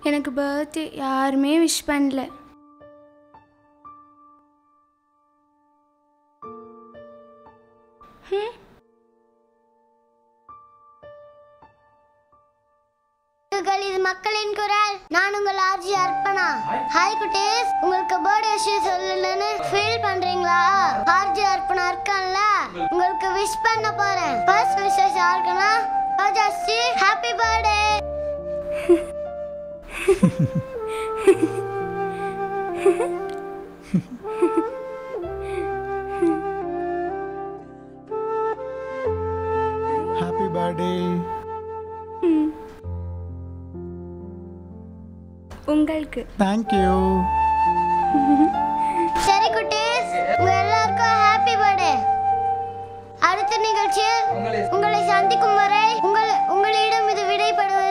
எனக்கு பர்த்டே யாருமே விஷ் பண்ணல குட்டீஸ்கள், இது மக்களின் குரல் நான் உங்கள் ஆர்ஜி அர்ப்பணா ஹாய் குட்டீஸ் உங்களுக்கு பர்த்டே விஷயம் சொல்லணும்னு ஃபீல் பண்றீங்களா ஆர்ஜி அர்ப்பணா இருக்கான்ல உங்களுக்கு விஷ் பண்ண போறேன் ஃபர்ஸ்ட் விஷஸ் யாருக்குன்னா Rojasree happy birthday happy birthday உங்களுக்கு தேங்க்யூ சரி குட்டீஸ் உங்க எல்லாருக்கும் ஹாப்பி பர்த்டே அடுத்த நிகழ்ச்சியில் உங்களை சந்திக்கும் வரை உங்கள் உங்களிடம் இது விடைபெறுவது